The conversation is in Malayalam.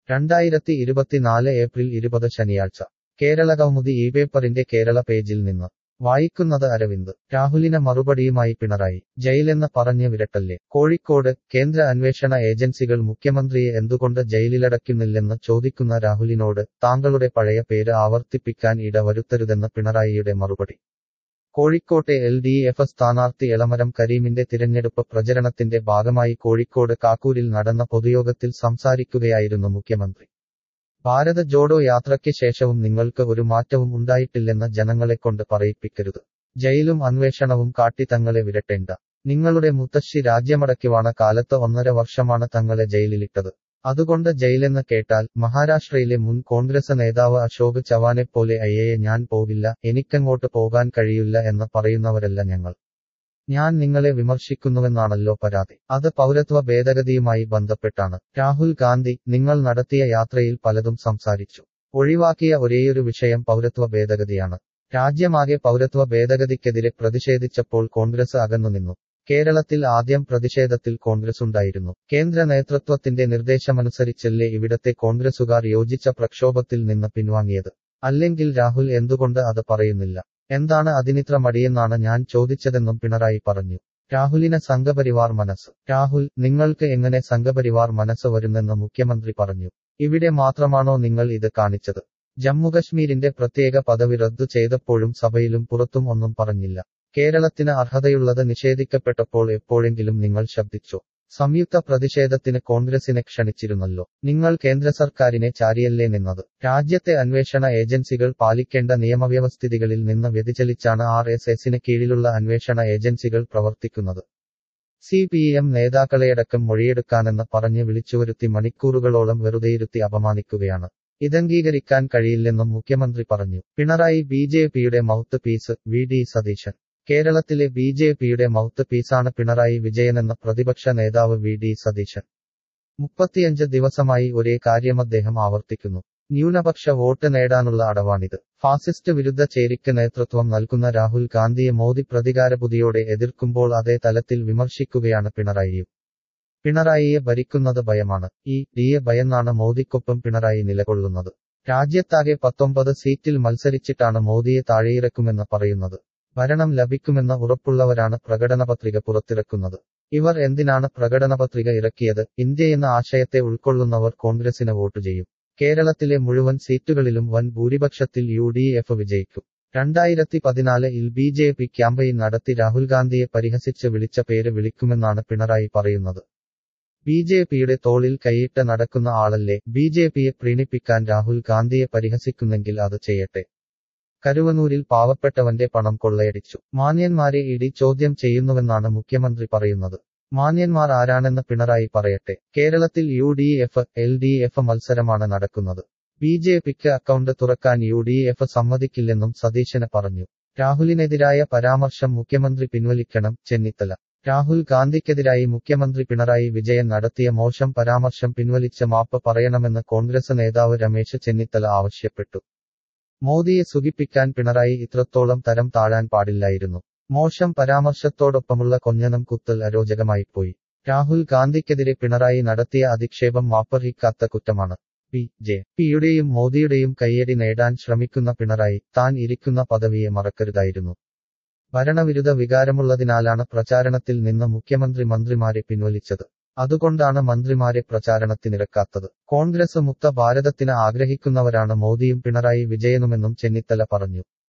രണ്ടായിരത്തി ഇരുപത്തിനാല് ഏപ്രിൽ ഇരുപത് ശനിയാഴ്ച കേരള കൗമുദി ഈ പേപ്പറിന്റെ കേരള പേജിൽ നിന്ന് വായിക്കുന്നത് അരവിന്ദ് രാഹുലിന് മറുപടിയുമായി പിണറായി ജയിലെന്ന് പറഞ്ഞ് വിരട്ടല്ലേ കോഴിക്കോട് കേന്ദ്ര അന്വേഷണ ഏജൻസികൾ മുഖ്യമന്ത്രിയെ എന്തുകൊണ്ട് ജയിലിലടയ്ക്കുന്നില്ലെന്ന് ചോദിക്കുന്ന രാഹുലിനോട് താങ്കളുടെ പഴയ പേര് ആവർത്തിപ്പിക്കാൻ ഇടവരുത്തരുതെന്ന് പിണറായിയുടെ മറുപടി കോഴിക്കോട്ടെ എൽ ഡി എഫ് സ്ഥാനാർത്ഥി എളമരം കരീമിന്റെ തിരഞ്ഞെടുപ്പ് പ്രചരണത്തിന്റെ ഭാഗമായി കോഴിക്കോട് കാക്കൂരിൽ നടന്ന പൊതുയോഗത്തിൽ സംസാരിക്കുകയായിരുന്നു മുഖ്യമന്ത്രി ഭാരത ജോഡോ യാത്രയ്ക്ക് ശേഷവും നിങ്ങൾക്ക് ഒരു മാറ്റവും ഉണ്ടായിട്ടില്ലെന്ന് ജനങ്ങളെക്കൊണ്ട് പറയിപ്പിക്കരുത് ജയിലും അന്വേഷണവും കാട്ടി തങ്ങളെ വിരട്ടേണ്ട നിങ്ങളുടെ മുത്തശ്ശി രാജ്യമടക്കിവാണ കാലത്ത് ഒന്നര വർഷമാണ് തങ്ങളെ ജയിലിലിട്ടത് അതുകൊണ്ട് ജയിലെന്ന് കേട്ടാൽ മഹാരാഷ്ട്രയിലെ മുൻ കോൺഗ്രസ് നേതാവ് അശോക് ചവാനെപ്പോലെ അയ്യയെ ഞാൻ പോകില്ല എനിക്കങ്ങോട്ട് പോകാൻ കഴിയില്ല എന്ന് പറയുന്നവരല്ല ഞങ്ങൾ ഞാൻ നിങ്ങളെ വിമർശിക്കുന്നുവെന്നാണല്ലോ പരാതി അത് പൗരത്വ ഭേദഗതിയുമായി ബന്ധപ്പെട്ടാണ് രാഹുൽ ഗാന്ധി നിങ്ങൾ നടത്തിയ യാത്രയിൽ പലതും സംസാരിച്ചു ഒഴിവാക്കിയ ഒരേയൊരു വിഷയം പൗരത്വ ഭേദഗതിയാണ് രാജ്യമാകെ പൗരത്വ ഭേദഗതിക്കെതിരെ പ്രതിഷേധിച്ചപ്പോൾ കോൺഗ്രസ് അകന്നുനിന്നു കേരളത്തിൽ ആദ്യം പ്രതിഷേധത്തിൽ കോൺഗ്രസ് ഉണ്ടായിരുന്നു കേന്ദ്ര നേതൃത്വത്തിന്റെ നിർദ്ദേശമനുസരിച്ചല്ലേ ഇവിടത്തെ കോൺഗ്രസുകാർ യോജിച്ച പ്രക്ഷോഭത്തിൽ നിന്ന് പിൻവാങ്ങിയത് അല്ലെങ്കിൽ രാഹുൽ എന്തുകൊണ്ട് അത് പറയുന്നില്ല എന്താണ് അതിനിത്ര മടിയെന്നാണ് ഞാൻ ചോദിച്ചതെന്നും പിണറായി പറഞ്ഞു രാഹുലിന് സംഘപരിവാർ മനസ്സ് രാഹുൽ നിങ്ങൾക്ക് എങ്ങനെ സംഘപരിവാർ മനസ്സ് വരുന്നെന്ന് മുഖ്യമന്ത്രി പറഞ്ഞു ഇവിടെ മാത്രമാണോ നിങ്ങൾ ഇത് കാണിച്ചത് ജമ്മുകശ്മീരിന്റെ പ്രത്യേക പദവി റദ്ദു ചെയ്തപ്പോഴും സഭയിലും പുറത്തും ഒന്നും പറഞ്ഞില്ല കേരളത്തിന് അർഹതയുള്ളത് നിഷേധിക്കപ്പെട്ടപ്പോൾ എപ്പോഴെങ്കിലും നിങ്ങൾ ശബ്ദിച്ചോ സംയുക്ത പ്രതിഷേധത്തിന് കോൺഗ്രസിനെ ക്ഷണിച്ചിരുന്നല്ലോ നിങ്ങൾ കേന്ദ്ര സർക്കാരിനെ ചാരിയല്ലേ നിന്നത് രാജ്യത്തെ അന്വേഷണ ഏജൻസികൾ പാലിക്കേണ്ട നിയമവ്യവസ്ഥിതികളിൽ നിന്ന് വ്യതിചലിച്ചാണ് ആർ എസ് എസിന് കീഴിലുള്ള അന്വേഷണ ഏജൻസികൾ പ്രവർത്തിക്കുന്നത് സി പി എം നേതാക്കളെയടക്കം മൊഴിയെടുക്കാനെന്ന് പറഞ്ഞ് വിളിച്ചുവരുത്തി മണിക്കൂറുകളോളം വെറുതെയിരുത്തി അപമാനിക്കുകയാണ് ഇതംഗീകരിക്കാൻ കഴിയില്ലെന്നും മുഖ്യമന്ത്രി പറഞ്ഞു പിണറായി ബി ജെ പിയുടെ mouth piece V D Satheesan കേരളത്തിലെ ബി ജെ പിയുടെ മൗത്ത് പീസാണ് പിണറായി വിജയനെന്ന പ്രതിപക്ഷ നേതാവ് വി ഡി സതീശൻ മുപ്പത്തിയഞ്ച് ദിവസമായി ഒരേ കാര്യം അദ്ദേഹം ആവർത്തിക്കുന്നു ന്യൂനപക്ഷ വോട്ട് നേടാനുള്ള അടവാണിത് ഫാസിസ്റ്റ് വിരുദ്ധ ചേരിക്ക് നേതൃത്വം നൽകുന്ന രാഹുൽ ഗാന്ധിയെ മോദി പ്രതികാരബുദ്ധിയോടെ എതിർക്കുമ്പോൾ അതേ തലത്തിൽ വിമർശിക്കുകയാണ് പിണറായിയും പിണറായിയെ ഭരിക്കുന്നത് ഭയമാണ് ഈ ഡിയെ ഭയന്നാണ് മോദിക്കൊപ്പം പിണറായി നിലകൊള്ളുന്നത് രാജ്യത്താകെ പത്തൊമ്പത് സീറ്റിൽ മത്സരിച്ചിട്ടാണ് മോദിയെ താഴെയിറക്കുമെന്ന് പറയുന്നത് ഭരണം ലഭിക്കുമെന്ന് ഉറപ്പുള്ളവരാണ് പ്രകടനപത്രിക പുറത്തിറക്കുന്നത് ഇവർ എന്തിനാണ് പ്രകടനപത്രിക ഇറക്കിയത് ഇന്ത്യയെന്ന ആശയത്തെ ഉൾക്കൊള്ളുന്നവർ കോൺഗ്രസിന് വോട്ട് ചെയ്യും കേരളത്തിലെ മുഴുവൻ സീറ്റുകളിലും വൻ ഭൂരിപക്ഷത്തിൽ യു ഡി എഫ് വിജയിക്കും രണ്ടായിരത്തി പതിനാലിൽ ബി ജെ പി ക്യാമ്പയിൻ നടത്തി രാഹുൽ ഗാന്ധിയെ പരിഹസിച്ച് വിളിച്ച പേര് വിളിക്കുമെന്നാണ് പിണറായി പറയുന്നത് ബി ജെ പിയുടെ തോളിൽ കൈയിട്ട് നടക്കുന്ന ആളല്ലേ ബി ജെ പിയെ പ്രീണിപ്പിക്കാൻ രാഹുൽ ഗാന്ധിയെ പരിഹസിക്കുന്നെങ്കിൽ അത് ചെയ്യട്ടെ കരുവനൂരിൽ പാവപ്പെട്ടവന്റെ പണം കൊള്ളയടിച്ചു മാന്യന്മാരെ ഇടി ചോദ്യം ചെയ്യുന്നുവെന്നാണ് മുഖ്യമന്ത്രി പറയുന്നത് മാന്യന്മാർ ആരാണെന്ന് പിണറായി പറയട്ടെ കേരളത്തിൽ U D F L D F മത്സരമാണ് നടക്കുന്നത് ബി ജെ പിക്ക് അക്കൗണ്ട് തുറക്കാൻ യു ഡി എഫ് സമ്മതിക്കില്ലെന്നും സതീശന് പറഞ്ഞു രാഹുലിനെതിരായ പരാമർശം മുഖ്യമന്ത്രി പിൻവലിക്കണം ചെന്നിത്തല രാഹുൽ ഗാന്ധിക്കെതിരായി മുഖ്യമന്ത്രി പിണറായി വിജയൻ നടത്തിയ മോശം പരാമർശം പിൻവലിച്ച് മാപ്പ് പറയണമെന്ന് കോൺഗ്രസ് നേതാവ് രമേശ് ചെന്നിത്തല ആവശ്യപ്പെട്ടു മോദിയെ സുഖിപ്പിക്കാൻ പിണറായി ഇത്രത്തോളം തരം താഴാൻ പാടില്ലായിരുന്നു മോശം പരാമർശത്തോടൊപ്പമുള്ള കൊഞ്ഞനം കുത്തൽ അരോചകമായിപ്പോയി രാഹുൽ ഗാന്ധിക്കെതിരെ പിണറായി നടത്തിയ അധിക്ഷേപം മാപ്പർഹിക്കാത്ത കുറ്റമാണ് ബി ജെ പിയുടെയും മോദിയുടെയും കയ്യടി നേടാൻ ശ്രമിക്കുന്ന പിണറായി താൻ ഇരിക്കുന്ന പദവിയെ മറക്കരുതായിരുന്നു ഭരണവിരുദ്ധ വികാരമുള്ളതിനാലാണ് പ്രചാരണത്തിൽ നിന്ന് മുഖ്യമന്ത്രി മന്ത്രിമാരെ പിൻവലിച്ചത് അതുകൊണ്ടാണ് മന്ത്രിമാരെ പ്രചാരണത്തിനിറക്കാത്തത് കോൺഗ്രസ് മുക്ത ഭാരതത്തിന് ആഗ്രഹിക്കുന്നവരാണ് മോദിയും പിണറായി വിജയനുമെന്നും ചെന്നിത്തല പറഞ്ഞു